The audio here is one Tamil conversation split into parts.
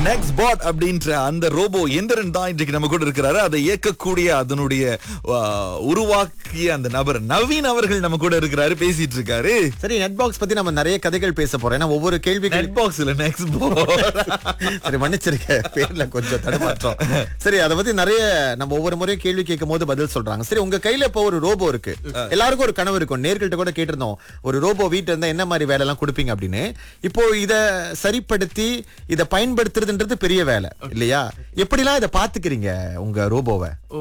நெக்ஸ்ட் பாட் அப்படின்ற அந்த ரோபோ எந்திரன் தான் இன்றைக்கு நம்ம கூட இருக்கிறாரு அதை இயக்கக்கூடிய அதனுடைய ஆ, உருவாக்கிய அந்த நபர் நவீன் அவர்கள் நம்ம கூட இருக்கிறாரு பேசிட்டு இருக்காரு சரி நெட் பாக்ஸ் பத்தி நம்ம நிறைய கதைகள் பேச போறோம் ஏன்னா ஒவ்வொரு கேள்விகள் நெட் பாக்ஸ் இல்ல நெக்ஸ்ட் பாட் சரி மன்னிச்சிருக்க பேர்ல கொஞ்சம் தடுமாற்றம் சரி அதை பத்தி நிறைய நம்ம ஒவ்வொரு முறையும் கேள்வி கேட்கும் போது பதில் சொல்றாங்க சரி உங்க கையில இப்போ ஒரு ரோபோ இருக்கு எல்லாருக்கும் ஒரு கனவு இருக்கும் நேர்கள்ட்ட கூட கேட்டிருந்தோம் ஒரு ரோபோ வீட்டு இருந்தா என்ன மாதிரி வேலை எல்லாம் கொடுப்பீங்க அப்படின்னு இப்போ இத சரிப்படுத்தி இத பயன்படுத்துறதுன்றது பெரிய வேலை இல்லையா எப்படிலாம் இத பாத்துக்கிறீங்க உங்க ரோபோவை ஓ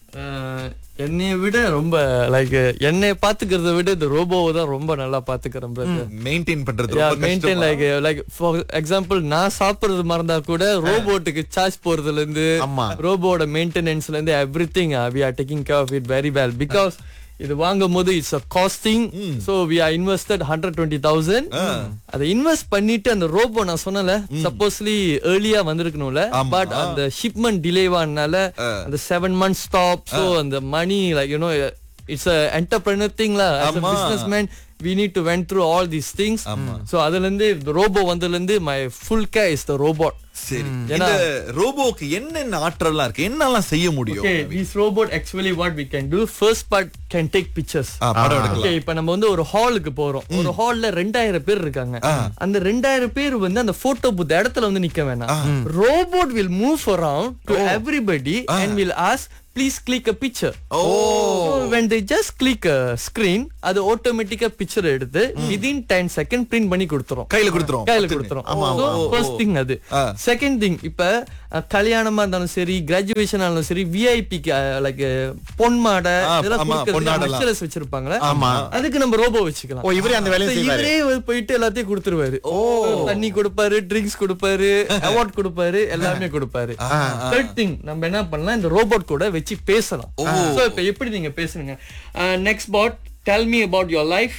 அஹ், என்னைய விட ரொம்ப லைக் என்னைய பாத்துக்கிறத விட இந்த ரோபோவை தான் ரொம்ப நல்லா பாத்துக்கிறேன் பிரதர் மெயின்டைன் பண்றது யா ரொம்ப மெயின்டைன் கஷ்டமா? லைக் லைக் ஃபார் எக்ஸாம்பிள் நான் சாப்பிடுறது மறந்தா கூட ரோபோட்டுக்கு சார்ஜ் போறதுல இருந்து ஆமா. ரோபோட மெயின்டெனன்ஸ்ல இருந்து everything we are taking care of it very well because இது வாங்கும் போது it's a costing so we are invested hundred twenty thousand அதை இன்வெஸ்ட் பண்ணிட்டு அந்த ரோபோ நான் சொன்னல சப்போஸ்லி ஏர்லியா வந்திருக்கணும்ல ஆமா. பட் அந்த ஷிப்மெண்ட் டிலேவானால அந்த செவன் மந்த்ஸ் ஸ்டாப் சோ அந்த money like you know it's a entrepreneur thing லா as a ஆமா. businessman we need to went through all these things so அதுல இருந்து ரோபோ வந்ததுல இருந்து my full care is the robot சரி ஏன்னா- இந்த ரோபோக்கு என்னென்ன ஆற்றல்லாம் இருக்கு என்னெல்லாம் செய்ய முடியும் okay this robot actually what we can do first part can take pictures ஆ, படம் எடுக்கலாம் ஓகே இப்ப நம்ம வந்து ஒரு ஹாலுக்கு போறோம் ஒரு ஹால்ல ரெண்டாயிரம் பேர் இருக்காங்க அந்த ரெண்டாயிரம் பேர் வந்து அந்த போட்டோ புத்த இடத்துல வந்து நிக்க வேணாம் robot will move around to everybody and will ask please click a picture oh when they just click a screen அது ஆட்டோமேட்டிக்கா பிக்சர் எடுத்து விதின் 10 செகண்ட் பிரிண்ட் பண்ணி கொடுத்துரும் கையில கொடுத்துரும் கையில கொடுத்துரும் ஃபர்ஸ்ட் திங் அது ஆ. செகண்ட் திங் இப்ப அஹ், கல்யாணமா இருந்தாலும் சரி கிராஜுவேஷன் ஆனாலும் சரி விஐபிக்கு லைக் பொன் மாடை ஆ, இதெல்லாம் ஆமா, கொடுக்கறதுக்கு பொன்னாடெல்லாம். உஷரஸ் வச்சிருப்பாங்களே ஆமா. அதுக்கு நம்ம ரோபோ வச்சுக்கலாம் ஓ இவரே அந்த வேலையை So, செய்வாரு இவரே வந்து போயிட்டு எல்லாத்தையும் கொடுத்துருவாரு தண்ணி கொடுப்பாரு ட்ரிங்க்ஸ் கொடுப்பாரு அவார்ட் கொடுப்பாரு எல்லாமே கொடுப்பாரு தேர்ட் திங் நம்ம என்ன பண்ணலாம் இந்த ரோபோட் கூட வச்சு பேசலாம் சோ இப்ப எப்படி நீங்க பேசுங்க next bot tell me about your life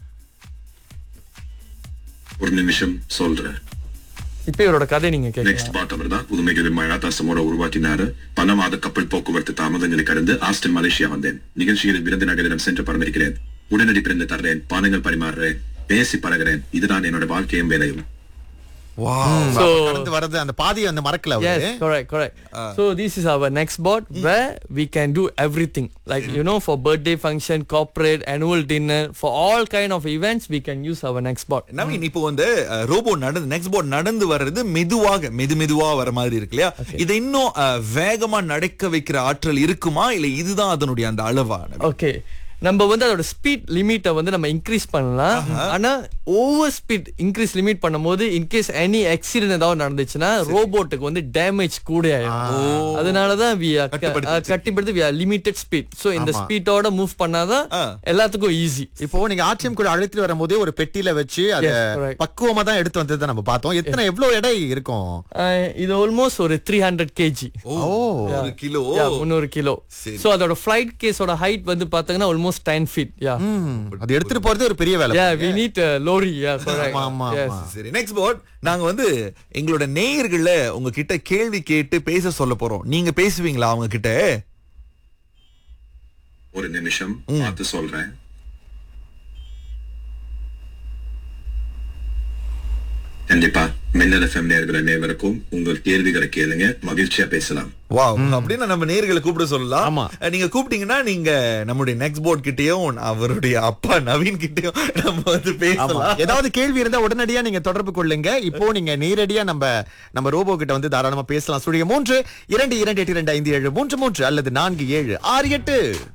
ஒரு நிமிஷம் சொல்றேன் இப்ப இவரோட கதை நீங்க கேட்கலாம் நெக்ஸ்ட் பார்ட் அவர் தான் புதுமைகள் மயாதாசமோட உருவாக்கினாரு பல மாத கப்பல் போக்குவரத்து தாமதங்களை கடந்து ஆஸ்டன் மலேசியா வந்தேன் நிகழ்ச்சியில் விருந்தினர்களிடம் சென்று பரமரிக்கிறேன் உடனடி பிறந்து தர்றேன் பானங்கள் பரிமாறுறேன் பேசி பழகுறேன் இதுதான் என்னோட வாழ்க்கையும் வேலையும் So- கடந்து வரது அந்த பாதியை வந்து மறக்கல அவரு Yes, correct, correct. so this is our next board where we can do everything. Like you know, for birthday function, corporate, annual dinner, for all kind of events, we can use our next board. Naveen இப்போ வந்து ரோபோ நடந்து நெக்ஸ்ட் போர்ட் நடந்து வர்றது மெதுவாக மெது மெதுவா வர மாதிரி இருக்கு இல்லையா இதை இன்னும் அஹ், வேகமா நடக்க வைக்கிற ஆற்றல் இருக்குமா இல்ல இதுதான் அதனுடைய அந்த அளவா நவீன்? Okay. நம்ம வந்து அதோட ஸ்பீட் லிமிட்டை வந்து நம்ம இன்க்ரீஸ் பண்ணலாம் ஆனா ஓவர் ஸ்பீட் இன்க்ரீஸ் லிமிட் பண்ணும்போது இன்கேஸ் எனி ஆக்சிடென்ட் ஏதாவது நடந்துச்சுன்னா ரோபோட்டுக்கு வந்து டேமேஜ் கூட ஆயிடும் அதனாலதான் we are க- கட்டுப்படுத்தி கட்டிப்படுத்தி we are limited speed so இந்த ஸ்பீட்டோட மூவ் பண்ணாதான் ஆ. எல்லாத்துக்கும் ஈஸி இப்போ நீங்க ஆட்சியம் கூட அழைத்துட்டு வரும்போதே ஒரு பெட்டியில வச்சு அத Yes, correct. பக்குவமா தான் எடுத்து வந்ததை நம்ம பார்த்தோம் எத்தனை எவ்வளவு எடை இருக்கும் ஆஹ் இது ஆல்மோஸ்ட் ஒரு த்ரீ ஹண்ட்ரட் கேஜி ஓ ஒரு கிலோ முந்நூறு கிலோ சரி. சோ அதோட ஃபிளைட் கேஸோட ஹைட் வந்து பாத்தீங்கன்னா ஆல்மோஸ்ட் டென் ஃபீட் யா அது எடுத்துட்டு போறது ஒரு பெரிய வேலை yeah we need lorry yeah ஆமா, ஆமா, ஆமா. சரி நெக்ஸ்ட் போர்ட் நாங்க வந்து எங்களோட நேயர்கள உங்ககிட்ட கேள்வி கேட்டு பேச சொல்ல போறோம் நீங்க பேசுவீங்களா அவங்க கிட்ட ஒரு நிமிஷம் பார்த்து சொல்றேன் கண்டிப்பா மின்னல் எஃப்எம் நேர்கள் அனைவருக்கும் உங்கள் கேள்விகளை கேளுங்க மகிழ்ச்சியா பேசலாம் வா அப்படின்னு நம்ம நேர்களை கூப்பிட சொல்லலாம் ஆமா. அஹ், நீங்க கூப்பிட்டீங்கன்னா நீங்க நம்முடைய நெக்ஸ்ட் போர்ட் கிட்டயும் அவருடைய அப்பா நவீன் கிட்டயும் நம்ம வந்து ஆமா. பேசலாம் ஏதாவது கேள்வி இருந்தா உடனடியா நீங்க தொடர்பு கொள்ளுங்க இப்போ நீங்க நேரடியா நம்ம நம்ம ரோபோ கிட்ட வந்து தாராளமா பேசலாம் சுழிய மூன்று இரண்டு இரண்டு எட்டு இரண்டு ஐந்து ஏழு மூன்று மூன்று அல்லது நான்கு ஏழு ஆறு எட்டு